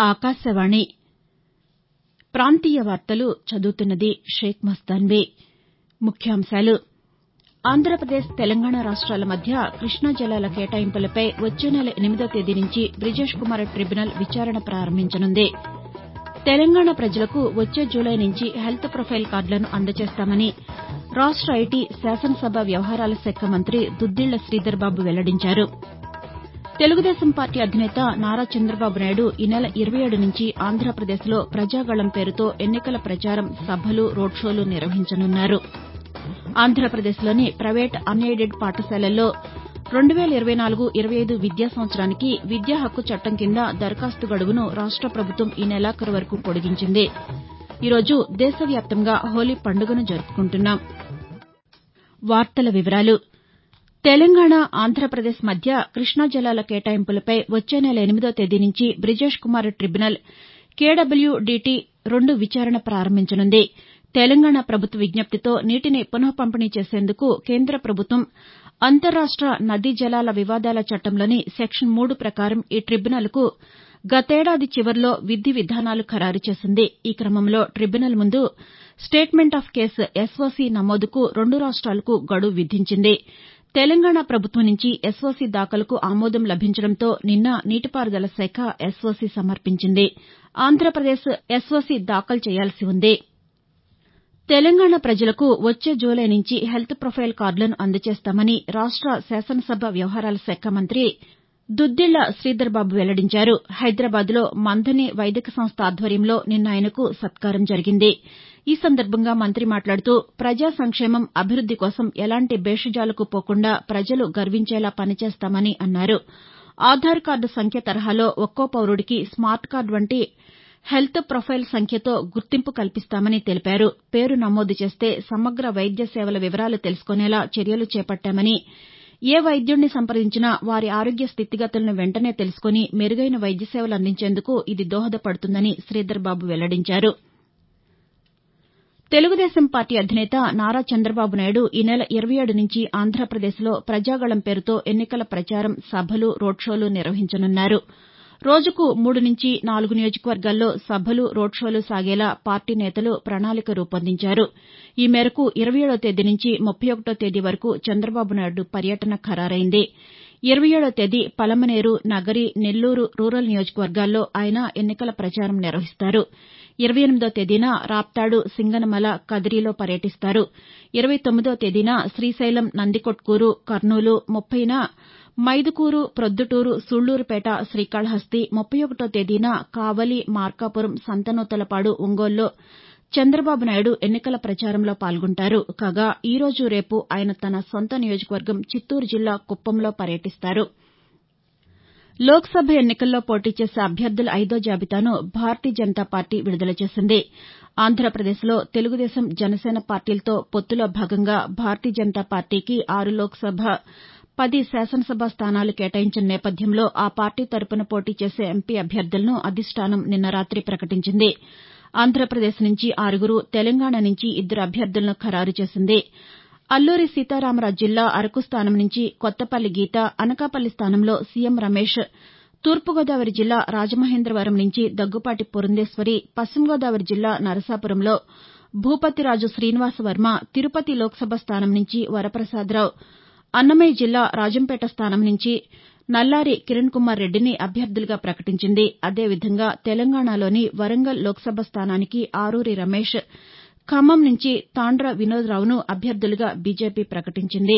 ఆకాశవాణి ప్రాంతీయ వార్తలు చదువుతున్నది షేక్ మస్తాన్బీ ముఖ్యాంశాలు ఆంధ్రప్రదేశ్ తెలంగాణ రాష్ట్రాల మధ్య కృష్ణా జలాల కేటాయింపులపై వచ్చే నెల ఎనిమిదో తేదీ నుంచి బ్రిజేష్ కుమార్ ట్రిబ్యునల్ విచారణ ప్రారంభించనుంది తెలంగాణ ప్రజలకు వచ్చే జూలై నుంచి హెల్త్ ప్రొఫైల్ కార్డులను అందజేస్తామని రాష్ట ఐటీ శాసనసభ వ్యవహారాల శాఖ మంత్రి దుద్దిళ్ల శ్రీధర్బాబు వెల్లడించారు తెలుగుదేశం పార్టీ అధినేత నారా చంద్రబాబు నాయుడు ఈ నెల ఇరవై ఏడు నుంచి ఆంధ్రప్రదేశ్లో ప్రజాగళం పేరుతో ఎన్నికల ప్రచారం సభలు రోడ్ షోలు నిర్వహించనున్నారు ఆంధ్రప్రదేశ్లోని ప్రైవేట్ అన్ ఎయిడెడ్ పాఠశాలల్లో రెండు వేల ఇరవై నాలుగు ఇరవై ఐదు విద్యా సంవత్సరానికి విద్యా హక్కు చట్టం కింద దరఖాస్తు గడువును రాష్ట ప్రభుత్వం ఈ నెలాఖరు వరకు పొడిగించింది ఈ రోజు దేశవ్యాప్తంగా హోలీ పండుగను జరుపుకుంటున్నాం తెలంగాణ ఆంధ్రప్రదేశ్ మధ్య కృష్ణా జలాల కేటాయింపులపై వచ్చే నెల ఎనిమిదో తేదీ నుంచి బ్రిజేష్ కుమార్ ట్రిబ్యునల్ కేడబ్ల్యూడీటీ రెండు విచారణ ప్రారంభించనుంది తెలంగాణ ప్రభుత్వ విజ్ఞప్తితో నీటిని పునః పంపిణీ చేసేందుకు కేంద్ర ప్రభుత్వం అంతర్రాష్ట నదీ జలాల వివాదాల చట్టంలోని సెక్షన్ మూడు ప్రకారం ఈ ట్రిబ్యునల్కు గతేడాది చివర్లో విధి విధానాలు ఖరారు చేసింది ఈ క్రమంలో ట్రిబ్యునల్ ముందు స్టేట్మెంట్ ఆఫ్ కేస్ ఎస్ఓసీ నమోదుకు రెండు రాష్ట్రాలకు గడువు విధించింది తెలంగాణ ప్రభుత్వం నుంచి ఎస్ఓసీ దాఖలుకు ఆమోదం లభించడంతో నిన్న నీటిపారుదల శాఖ ఎస్ఓసీ సమర్పించింది ఆంధ్రప్రదేశ్ ఎస్ఓసీ దాఖలు చేయాల్సి ఉంది తెలంగాణ ప్రజలకు వచ్చే జూలై నుంచి హెల్త్ ప్రొఫైల్ కార్డులను అందజేస్తామని రాష్ట శాసనసభ వ్యవహారాల శాఖ మంత్రి దుద్దిళ్ల శ్రీధర్బాబు వెల్లడించారు హైదరాబాద్లో మంథని వైదిక సంస్థ ఆధ్వర్యంలో నిన్న ఆయనకు సత్కారం జరిగింది ఈ సందర్భంగా మంత్రి మాట్లాడుతూ ప్రజా సంక్షేమం అభివృద్ది కోసం ఎలాంటి భేషజాలకు పోకుండా ప్రజలు గర్వించేలా పనిచేస్తామని అన్నారు ఆధార్ కార్డు సంఖ్య తరహాలో ఒక్కో పౌరుడికి స్మార్ట్ కార్డు వంటి హెల్త్ ప్రొఫైల్ సంఖ్యతో గుర్తింపు కల్పిస్తామని తెలిపారు పేరు నమోదు చేస్తే సమగ్ర వైద్య సేవల వివరాలు తెలుసుకునేలా చర్యలు చేపట్టామని ఏ వైద్యుడిని సంప్రదించినా వారి ఆరోగ్య స్థితిగతులను వెంటనే తెలుసుకుని మెరుగైన వైద్య సేవలు అందించేందుకు ఇది దోహదపడుతుందని శ్రీధర్బాబు వెల్లడించారు తెలుగుదేశం పార్టీ అధినేత నారా చంద్రబాబు నాయుడు ఈ నెల ఇరవై ఏడు నుంచి ఆంధ్రప్రదేశ్లో ప్రజాగళం పేరుతో ఎన్నికల ప్రచారం సభలు రోడ్ షోలు నిర్వహించనున్నారు రోజుకు మూడు నుంచి నాలుగు నియోజకవర్గాల్లో సభలు రోడ్ షోలు సాగేలా పార్టీ నేతలు ప్రణాళిక రూపొందించారు ఈ మేరకు ఇరవై ఏడో తేదీ నుంచి ముప్పై ఒకటో తేదీ వరకు చంద్రబాబు నాయుడు పర్యటన ఖరారైంది ఇరవై ఏడో తేదీ పలమనేరు నగరి నెల్లూరు రూరల్ నియోజకవర్గాల్లో ఆయన ఎన్నికల ప్రచారం నిర్వహిస్తారు ఇరవై ఎనిమిదో తేదీన రాప్తాడు సింగనమల కదిరిలో పర్యటిస్తారు ఇరవై తొమ్మిదో తేదీన శ్రీశైలం నందికొట్కూరు కర్నూలు ముప్పైన మైదుకూరు ప్రొద్దుటూరు సూళ్లూరుపేట శ్రీకాళహస్తి ముప్పై ఒకటో తేదీన కావలి మార్కాపురం సంతనూతలపాడు ఒంగోలులో చంద్రబాబు నాయుడు ఎన్నికల ప్రచారంలో పాల్గొంటారు కాగా ఈ రోజు రేపు ఆయన తన సొంత నియోజకవర్గం చిత్తూరు జిల్లా కుప్పంలో పర్యటిస్తారు లోక్సభ ఎన్నికల్లో పోటీ చేసే అభ్యర్థుల ఐదో జాబితాను భారతీయ జనతా పార్టీ విడుదల చేసింది ఆంధ్రప్రదేశ్లో తెలుగుదేశం జనసేన పార్టీలతో పొత్తులో భాగంగా భారతీయ జనతా పార్టీకి ఆరు లోక్సభ పది శాసనసభ స్థానాలు కేటాయించిన నేపథ్యంలో ఆ పార్టీ తరపున పోటీ చేసే ఎంపీ అభ్యర్థులను అధిష్టానం నిన్న రాతి ప్రకటించింది ఆంధ్రప్రదేశ్ నుంచి ఆరుగురు తెలంగాణ నుంచి ఇద్దరు అభ్యర్థులను ఖరారు చేసింది అల్లూరి సీతారామరాజు జిల్లా అరకు స్థానం నుంచి కొత్తపల్లి గీత అనకాపల్లి స్థానంలో సీఎం రమేష్ తూర్పుగోదావరి జిల్లా రాజమహేంద్రవరం నుంచి దగ్గుపాటి పురంధేశ్వరి పశ్చిమ గోదావరి జిల్లా నరసాపురంలో భూపతిరాజు శ్రీనివాసవర్మ తిరుపతి లోక్సభ స్థానం నుంచి వరప్రసాదరావు అన్నమయ్య జిల్లా రాజంపేట స్థానం నుంచి నల్లారి కిరణ్ కుమార్ రెడ్డిని అభ్యర్థులుగా ప్రకటించింది అదేవిధంగా తెలంగాణలోని వరంగల్ లోక్సభ స్థానానికి ఆరూరి రమేష్ ఖమ్మం నుంచి తాండ్ర వినోద్రావును అభ్యర్థులుగా బీజేపీ ప్రకటించింది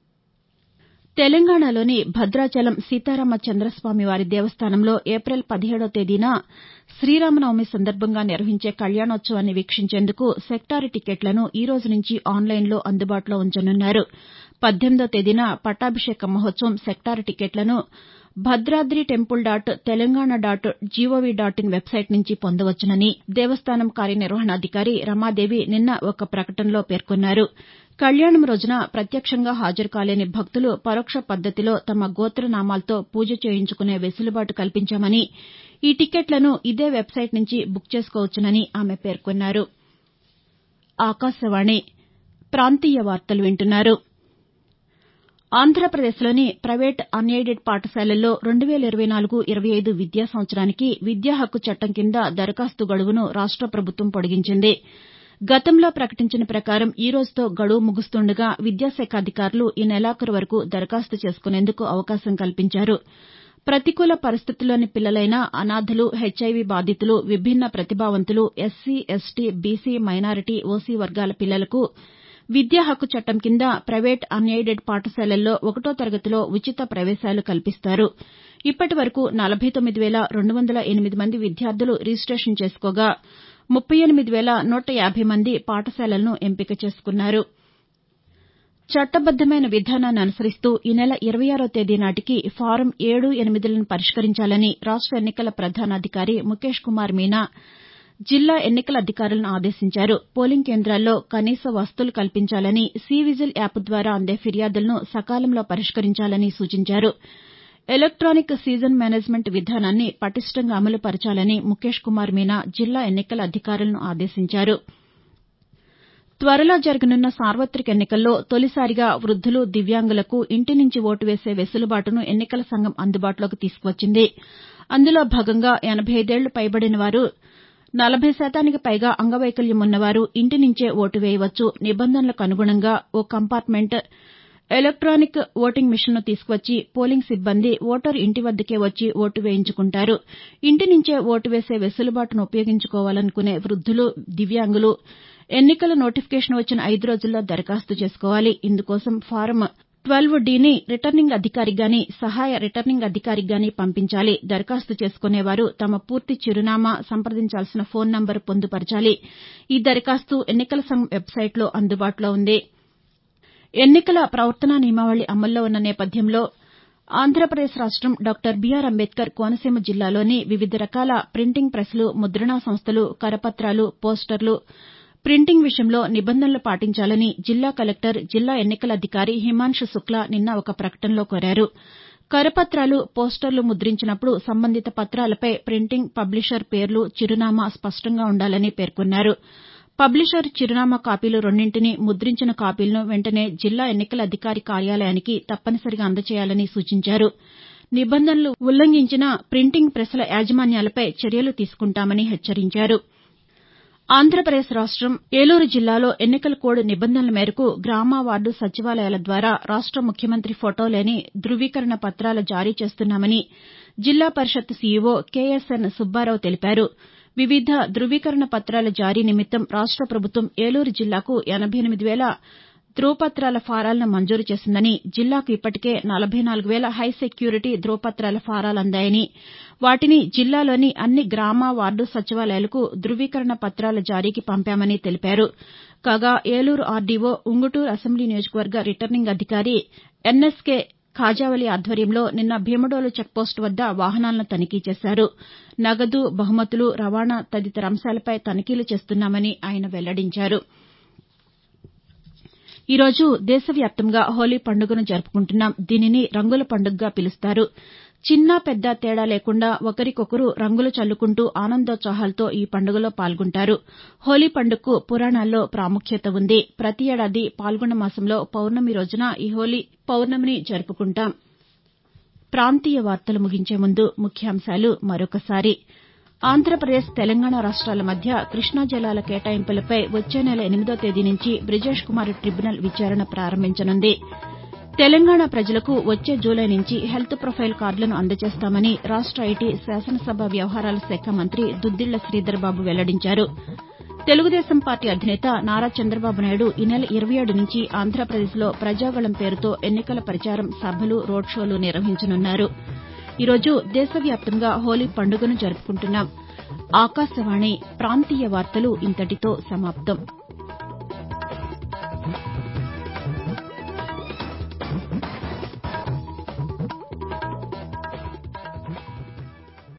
తెలంగాణలోని భద్రాచలం సీతారామ చంద్రస్వామివారి దేవస్థానంలో ఏప్రిల్ పదిహేడో తేదీన శ్రీరామనవమి సందర్భంగా నిర్వహించే కళ్యాణోత్సవాన్ని వీక్షించేందుకు సెక్టార్ టికెట్లను ఈ రోజు నుంచి ఆన్లైన్లో అందుబాటులో ఉంచనున్నారు పద్దెనిమిదో తేదీన పట్టాభిషేక మహోత్సవం సెక్టార్ టికెట్లను Bhadradri temple dot Telangana dot G O V dot in website నుంచి పొందవచ్చునని దేవస్థానం కార్యనిర్వహణాధికారి రమాదేవి నిన్న ఒక ప్రకటనలో పేర్కొన్నారు కళ్యాణం రోజున ప్రత్యక్షంగా హాజరు కాలేని భక్తులు పరోక్ష పద్దతిలో తమ గోత్రనామాలతో పూజ చేయించుకునే వెసులుబాటు కల్పించామని ఈ టికెట్లను ఇదే వెబ్సైట్ నుంచి బుక్ చేసుకోవచ్చునని ఆమె పేర్కొన్నారు ఆంధ్రప్రదేశ్లోని ప్రైవేట్ అన్ ఎయిడెడ్ పాఠశాలల్లో రెండు వేల ఇరవై నాలుగు ఇరవై ఐదు విద్యా సంవత్సరానికి విద్యా హక్కు చట్టం కింద దరఖాస్తు గడువును రాష్ట ప్రభుత్వం పొడిగించింది గతంలో ప్రకటించిన ప్రకారం ఈ రోజుతో గడువు ముగుస్తుండగా విద్యాశాఖ అధికారులు ఈ నెలాఖరు వరకు దరఖాస్తు చేసుకునేందుకు అవకాశం కల్పించారు ప్రతికూల పరిస్థితుల్లోని పిల్లలైన అనాథలు హెచ్ఐవి బాధితులు విభిన్న ప్రతిభావంతులు SC ST BC minority OC వర్గాల పిల్లలకు విద్యా హక్కు చట్టం కింద ప్రైవేట్ అన్ ఎయిడెడ్ పాఠశాలల్లో ఒకటో తరగతిలో ఉచిత ప్రవేశాలు కల్పిస్తారు ఇప్పటి వరకు నలభై తొమ్మిది వేల రెండు వందల ఎనిమిది మంది విద్యార్థులు రిజిస్టేషన్ చేసుకోగా ముప్పై ఎనిమిది వేల నూట యాభై మంది పాఠశాలలను ఎంపిక చేసుకున్నారు చట్టబద్దమైన విధానాన్ని అనుసరిస్తూ ఈ నెల ఇరవై ఆరో తేదీ నాటికి ఫారం ఏడు ఎనిమిదిలను పరిష్కరించాలని రాష్ట ఎన్నికల ప్రధానాధికారి ముఖేష్ కుమార్ మీనా జిల్లా ఎన్నికల అధికారులను ఆదేశించారు పోలింగ్ కేంద్రాల్లో కనీస వసతులు కల్పించాలని సి విజిల్ యాప్ ద్వారా అందే ఫిర్యాదులను సకాలంలో పరిష్కరించాలని సూచించారు ఎలక్టానిక్ సీజన్ మేనేజ్మెంట్ విధానాన్ని పటిష్టంగా అమలు పరచాలని ముఖేష్ కుమార్ మీనా జిల్లా ఎన్నికల అధికారులను ఆదేశించారు త్వరలో జరగనున్న సార్వతిక ఎన్నికల్లో తొలిసారిగా వృద్దులు దివ్యాంగులకు ఇంటి నుంచి ఓటు వేసే వెసులుబాటును ఎన్నికల సంఘం అందుబాటులోకి తీసుకువచ్చింది అందులో భాగంగా ఎనబై ఐదేళ్లు పైబడిన వారు నలభై శాతానికి పైగా అంగవైకల్యం ఉన్నవారు ఇంటి నుంచే ఓటు వేయవచ్చు నిబంధనలకు అనుగుణంగా ఓ కంపార్ట్మెంట్ ఎలక్టానిక్ ఓటింగ్ మిషన్ను తీసుకువచ్చి పోలింగ్ సిబ్బంది ఓటరు ఇంటి వద్దకే వచ్చి ఓటు వేయించుకుంటారు ఇంటి నుంచే ఓటు వేసే వెసులుబాటును ఉపయోగించుకోవాలనుకునే వృద్దులు దివ్యాంగులు ఎన్నికల నోటిఫికేషన్ వచ్చిన ఐదు రోజుల్లో దరఖాస్తు చేసుకోవాలి ఇందుకోసం ఫారం ట్వెల్వ్ డీని రిటర్నింగ్ అధికారికి గాని సహాయ రిటర్నింగ్ అధికారికి గాని పంపించాలి దరఖాస్తు చేసుకునేవారు తమ పూర్తి చిరునామా సంప్రదించాల్సిన ఫోన్ నంబర్ పొందుపరచాలి ఈ దరఖాస్తు ఎన్నికల సంఘం వెబ్సైట్లో అందుబాటులో ఉంది ఎన్నికల ప్రవర్తనా నియమావళి అమల్లో ఉన్న నేపథ్యంలో ఆంధ్రప్రదేశ్ రాష్టం డాక్టర్ బీఆర్ అంబేద్కర్ కోనసీమ జిల్లాలోని వివిధ రకాల ప్రింటింగ్ ప్రెస్లు ముద్రణా సంస్థలు కరపత్రాలు పోస్టర్లు ప్రింటింగ్ విషయంలో నిబంధనలు పాటించాలని జిల్లా కలెక్టర్ జిల్లా ఎన్నికల అధికారి హిమాంశు శుక్లా నిన్న ఒక ప్రకటనలో కోరారు కరపత్రాలు పోస్టర్లు ముద్రించినప్పుడు సంబంధిత పత్రాలపై ప్రింటింగ్ పబ్లిషర్ పేర్లు చిరునామా స్పష్టంగా ఉండాలని పేర్కొన్నారు పబ్లిషర్ చిరునామా కాపీలు రెండింటిని ముద్రించిన కాపీలను వెంటనే జిల్లా ఎన్నికల అధికారి కార్యాలయానికి తప్పనిసరిగా అందజేయాలని సూచించారు నిబంధనలు ఉల్లంఘించిన ప్రింటింగ్ ప్రెస్ల యాజమాన్యాలపై చర్యలు తీసుకుంటామని హెచ్చరించారు ఆంధ్రప్రదేశ్ రాష్టం ఏలూరు జిల్లాలో ఎన్నికల కోడ్ నిబంధనల మేరకు గ్రామ వార్డు సచివాలయాల ద్వారా రాష్ట ముఖ్యమంత్రి ఫొటో లేని ధృవీకరణ పత్రాలు జారీ చేస్తున్నామని జిల్లా పరిషత్ సీఈవో కేఎస్ఎన్ సుబ్బారావు తెలిపారు వివిధ ధృవీకరణ పత్రాల జారీ నిమిత్తం రాష్ట ప్రభుత్వం ఏలూరు జిల్లాకు ఎనబై ఎనిమిది వేల ధృవపత్రాల ఫారాలను మంజూరు చేసిందని జిల్లాకు ఇప్పటికే నలభై నాలుగు వేల హై సెక్యూరిటీ ధృవపత్రాల ఫారాలు అందాయని వాటిని జిల్లాలోని అన్ని గ్రామ వార్డు సచివాలయాలకు ధృవీకరణ పత్రాల జారీకి పంపామని తెలిపారు కాగా ఏలూరు ఆర్డీఓ ఉంగుటూరు అసెంబ్లీ నియోజకవర్గ రిటర్నింగ్ అధికారి ఎన్ఎస్కే ఖాజావలి ఆధ్వర్యంలో నిన్న భీమడోలు చెక్పోస్టు వద్ద వాహనాలను తనిఖీ చేశారు నగదు బహుమతులు రవాణా తదితర అంశాలపై తనిఖీలు చేస్తున్నామని ఆయన వెల్లడించారు ఈ రోజు దేశవ్యాప్తంగా హోలీ పండుగను జరుపుకుంటున్నాం దీనిని రంగుల పండుగగా పిలుస్తారు చిన్న పెద్ద తేడా లేకుండా ఒకరికొకరు రంగులు చల్లుకుంటూ ఆనందోత్సాహాలతో ఈ పండుగలో పాల్గొంటారు హోలీ పండుగకు పురాణాల్లో ప్రాముఖ్యత ఉంది ప్రతి ఏడాది పాల్గొన మాసంలో పౌర్ణమి రోజున ఈ హోలీ పౌర్ణమిని జరుపుకుంటాం ప్రాంతీయ వార్తలు ముగించే ముందు ముఖ్యాంశాలు మరొకసారి ఆంధ్రప్రదేశ్ తెలంగాణ రాష్ట్రాల మధ్య కృష్ణా జలాల కేటాయింపులపై వచ్చే నెల ఎనిమిదో తేదీ నుంచి బ్రిజేష్ కుమార్ ట్రిబ్యునల్ విచారణ ప్రారంభించనుంది తెలంగాణ ప్రజలకు వచ్చే జూలై నుంచి హెల్త్ ప్రొఫైల్ కార్డులను అందజేస్తామని రాష్ట ఐటీ శాసనసభ వ్యవహారాల శాఖ మంత్రి దుద్దిళ్ల శ్రీధర్బాబు వెల్లడించారు తెలుగుదేశం పార్టీ అధినేత నారా చంద్రబాబు నాయుడు ఈ నెల ఇరవై ఏడు నుంచి ఆంధ్రప్రదేశ్లో ప్రజాగళం పేరుతో ఎన్నికల ప్రచారం సభలు రోడ్ షోలు నిర్వహించనున్నారు ఈరోజు దేశవ్యాప్తంగా హోలీ పండుగను జరుపుకుంటున్నాం ఆకాశవాణి ప్రాంతీయ వార్తలు ఇంతటితో సమాప్తం